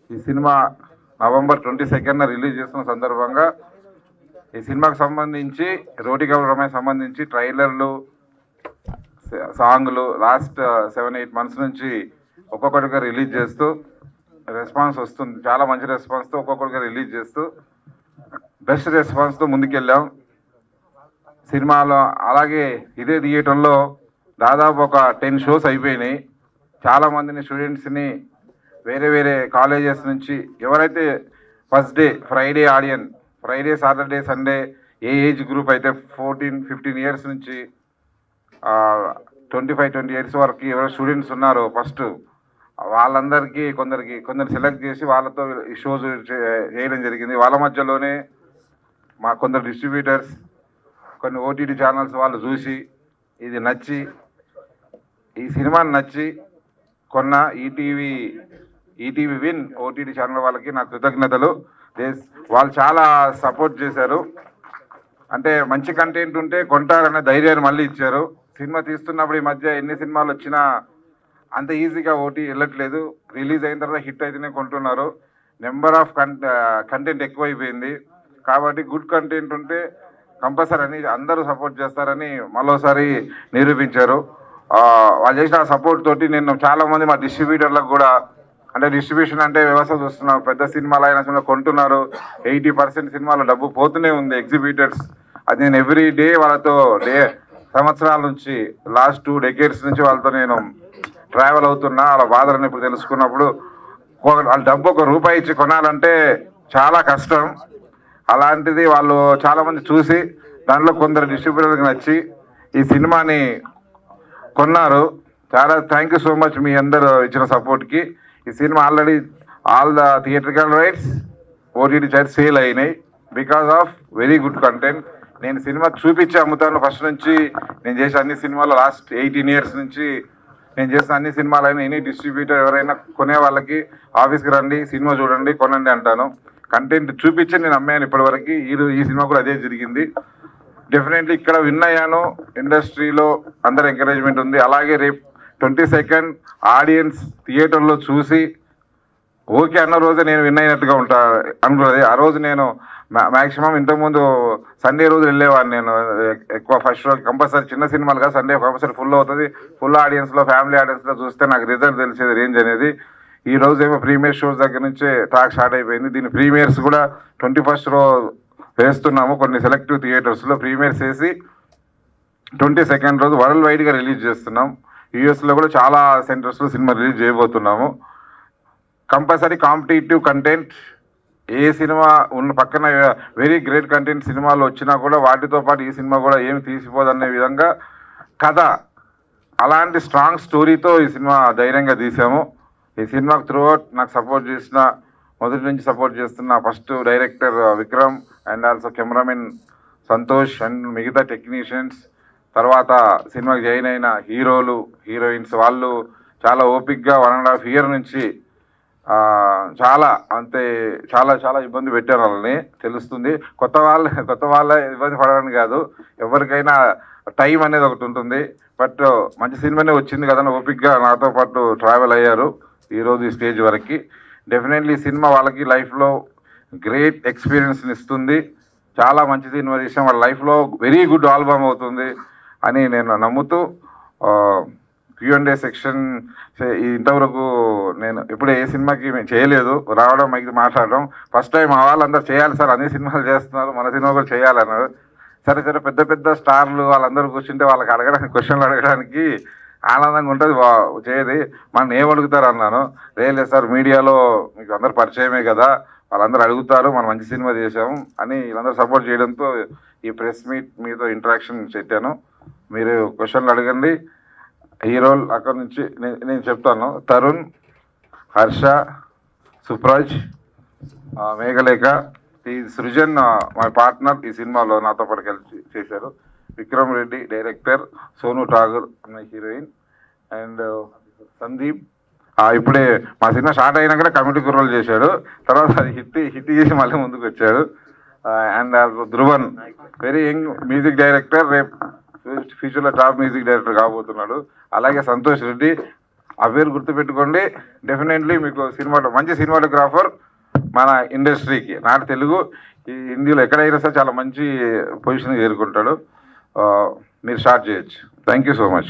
ఈ cinema November twenty సెకండ్న release చేస్తున్న సందర్భంగా ఈ సినిమాకు సంబంధించి రోటి కబుల్ రమేష్ సంబంధించి ట్రైలర్లు స- సాంగ్లు లాస్ట్ సెవెన్ ఎయిట్ మంత్స్ నుంచి ఒక్కొక్కటిగా రిలీజ్ చేస్తూ రెస్పాన్స్ వస్తుంది చాలా మంచి రెస్పాన్స్తో ఒక్కొక్కటిగా రిలీజ్ చేస్తూ బెస్ట్ రెస్పాన్స్తో ముందుకెళ్ళాం సినిమాలో అలాగే ఇదే థియేటర్లో దాదాపు ఒక టెన్ షోస్ అయిపోయినాయి చాలా మందిని స్టూడెంట్స్ని వేరే వేరే కాలేజెస్ నుంచి ఎవరైతే first day Friday audience Friday Saturday Sunday ఏ ఏజ్ గ్రూప్ అయితే ఫోర్టీన్ ఫిఫ్టీన్ ఇయర్స్ నుంచి ట్వంటీ ఫైవ్ ట్వంటీ ఇయర్స్ వరకు ఎవరు స్టూడెంట్స్ ఉన్నారో ఫస్ట్ వాళ్ళందరికీ కొందరికి కొందరు సెలెక్ట్ చేసి వాళ్ళతో ఈ షోస్ చేయడం జరిగింది వాళ్ళ మధ్యలోనే మా కొందరు డిస్ట్రిబ్యూటర్స్ కొన్ని ఓటీటీ ఛానల్స్ వాళ్ళు చూసి ఇది నచ్చి ఈ సినిమాని నచ్చి కొన్న ETV ETV win OTT channel వాళ్ళకి నా కృతజ్ఞతలు This- వాళ్ళు చాలా సపోర్ట్ చేశారు అంటే మంచి కంటెంట్ ఉంటే కొంటారనే ధైర్యాన్ని మళ్ళీ ఇచ్చారు సినిమా తీస్తున్నప్పుడు ఈ మధ్య ఎన్ని సినిమాలు వచ్చినా అంత ఈజీగా ఓటీ వెళ్ళట్లేదు రిలీజ్ అయిన తర్వాత హిట్ అయితేనే కొంటున్నారు నెంబర్ ఆఫ్ కంటెంట్ ఎక్కువైపోయింది కాబట్టి గుడ్ కంటెంట్ ఉంటే కంపల్సరీ అని అందరూ సపోర్ట్ చేస్తారని మరోసారి నిరూపించారు ఆ, వాళ్ళు చేసిన సపోర్ట్ తోటి నేను చాలా మంది మా డిస్ట్రిబ్యూటర్లకు కూడా అంటే డిస్ట్రిబ్యూషన్ అంటే వ్యవస్థ చూస్తున్నాం పెద్ద సినిమాలు అయిన సినిమా కొంటున్నారు ఎయిటీ పర్సెంట్ సినిమాలో డబ్బు పోతూనే ఉంది ఎగ్జిబిటర్స్ అది నేను ఎవ్రీ డే వాళ్ళతో డే సంవత్సరాల నుంచి లాస్ట్ టూ డెకేడ్స్ నుంచి వాళ్ళతో నేను ట్రావెల్ అవుతున్నా వాళ్ళ బాధలను ఇప్పుడు తెలుసుకున్నప్పుడు ఒక- వాళ్ళ డబ్బు ఒక రూపాయి ఇచ్చి కొనాలంటే చాలా కష్టం అలాంటిది వాళ్ళు చాలా మంది చూసి దాంట్లో కొందరు డిస్ట్రిబ్యూటర్కి నచ్చి ఈ సినిమాని కొన్నారు చాలా థ్యాంక్ యూ సో మచ్ మీ అందరు ఇచ్చిన సపోర్ట్కి ఈ cinema already all the theatrical rights OTT చైర్స్ సేల్ అయినాయి because of very good content నేను సినిమా చూపించి అమ్ముతాను ఫస్ట్ నుంచి నేను చేసే అన్ని సినిమాలు లాస్ట్ ఎయిటీన్ ఇయర్స్ నుంచి నేను చేసిన అన్ని సినిమాలైనా ఎనీ డిస్ట్రిబ్యూటర్ ఎవరైనా కొనే వాళ్ళకి ఆఫీస్కి రండి సినిమా చూడండి కొనండి అంటాను కంటెంట్ చూపించి నేను అమ్మాను ఇప్పటివరకు ఈ రో- ఈ సినిమా కూడా అదే జరిగింది డెఫినెట్లీ ఇక్కడ విన్ అయ్యాను ఇండస్ట్రీలో అందరు ఎంకరేజ్మెంట్ ఉంది అలాగే రేపు ట్వంటీ సెకండ్ ఆడియన్స్ థియేటర్లో చూసి ఓకే అన్న రోజే నేను విన్ అయినట్టుగా ఉంటా అనుకున్నది ఆ రోజు నేను మాక్సిమం ఇంతకుముందు సండే రోజు వెళ్ళేవాడిని నేను ఎ- ఎక్కువ ఫస్ట్ రోజు కంపల్సరీ చిన్న సినిమాలుగా సండే కంపల్సరీ ఫుల్ అవుతుంది ఫుల్ ఆడియన్స్లో ఫ్యామిలీ ఆడియన్స్లో చూస్తే నాకు రిజల్ట్ తెలిసేది రేంజ్ అనేది ఈ రోజు ఏమో ప్రీమియర్ షోస్ దగ్గర నుంచే టాక్ స్టార్ట్ అయిపోయింది దీని ప్రీమియర్స్ కూడా ట్వంటీ ఫస్ట్ రో వేస్తున్నాము కొన్ని సెలెక్టివ్ థియేటర్స్లో ప్రీమియర్స్ వేసి ట్వంటీ సెకండ్ రోజు వరల్డ్ వైడ్గా రిలీజ్ చేస్తున్నాం యూఎస్లో కూడా చాలా సెంటర్స్లో సినిమా రిలీజ్ చేయబోతున్నాము కంపల్సరీ కాంపిటేటివ్ కంటెంట్ ఏ సినిమా ఉన్న పక్కన వెరీ గ్రేట్ కంటెంట్ సినిమాలు వచ్చినా కూడా వాటితో పాటు ఈ సినిమా కూడా ఏమి తీసిపోదనే విధంగా కథ అలాంటి స్ట్రాంగ్ స్టోరీతో ఈ సినిమా ధైర్యంగా తీసాము ఈ సినిమాకు త్రూఅవుట్ నాకు సపోర్ట్ చేసిన మొదటి నుంచి సపోర్ట్ చేస్తున్న first director Vikram and also cameraman Santosh and మిగతా టెక్నీషియన్స్ తర్వాత సినిమాకి జాయిన్ అయిన హీరోలు హీరోయిన్స్ వాళ్ళు చాలా ఓపిక్గా వన్ అండ్ హాఫ్ ఇయర్ నుంచి ఆ, చాలా అంతే చాలా చాలా ఇబ్బంది పెట్టారు వాళ్ళని తెలుస్తుంది కొత్త వాళ్ళ కొత్త వాళ్ళ ఇబ్బంది పడడానికి కాదు ఎవరికైనా టైం అనేది ఒకటి ఉంటుంది బట్ మంచి సినిమానే వచ్చింది కదా అని ఓపిక్గా నాతో పాటు ట్రావెల్ అయ్యారు ఈరోజు ఈ స్టేజ్ వరకు డెఫినెట్లీ సినిమా వాళ్ళకి లైఫ్లో గ్రేట్ ఎక్స్పీరియన్స్ని ఇస్తుంది చాలా మంచి సినిమా తీసాం వాళ్ళ లైఫ్లో వెరీ గుడ్ ఆల్బమ్ అవుతుంది అని నేను నమ్ముతూ క్యూ అండ్ ఏ సెక్షన్ ఇంతవరకు నేను ఇప్పుడు ఏ సినిమాకి మేము చేయలేదు రావడం మైకి మాట్లాడడం ఫస్ట్ టైం మా వాళ్ళందరూ చేయాలి సార్ అన్ని సినిమాలు చేస్తున్నారు మన సినిమా కూడా చేయాలన్నారు సరే సరే పెద్ద పెద్ద స్టార్లు వాళ్ళందరూ కూర్చుంటే వాళ్ళకి అడగడానికి క్వశ్చన్లు అడగడానికి ఆనందంగా ఉంటుంది వా- చేయది మనం ఏం అడుగుతారు అన్నాను లేదు సార్ మీడియాలో మీకు అందరు పరిచయమే కదా వాళ్ళందరూ అడుగుతారు మనం మంచి సినిమా చేసాము అని వీళ్ళందరూ సపోర్ట్ చేయడంతో ఈ ప్రెస్ మీట్ మీతో ఇంటరాక్షన్ పెట్టాను మీరు క్వశ్చన్లు అడగండి హీరోలు అక్కడ నుంచి నే- నేను చెప్తాను తరుణ్ హర్ష సుప్రాజ్ ఆ, మేఘలేఖ ఈ సృజన్ ఆ, మా పార్ట్నర్ ఈ సినిమాలో నాతో పాటు కలిసి చేశారు విక్రమ్ రెడ్డి డైరెక్టర్ సోను ఠాగూర్ అన్న హీరోయిన్ అండ్ సందీప్ ఆ, ఇప్పుడే మా సినిమా స్టార్ట్ అయినాకనే కమిటీ కుర్రలు చేశాడు తర్వాత అది హిట్ హిట్ చేసి మళ్ళీ ముందుకు వచ్చాడు and Dhruvan very young music director రేపు ఫ్యూచర్లో టాప్ మ్యూజిక్ డైరెక్టర్ కాబోతున్నాడు అలాగే సంతోష్ రెడ్డి ఆ పేరు గుర్తుపెట్టుకోండి డెఫినెట్లీ మీకు సినిమాలో మంచి సినిమాటోగ్రాఫర్ మన ఇండస్ట్రీకి నాటి తెలుగు ఈ హిందీలో ఎక్కడైనా సరే చాలా మంచి పొజిషన్ చేరుకుంటాడు ఆ, మీరు స్టార్ట్ చేయొచ్చు థ్యాంక్ యూ సో మచ్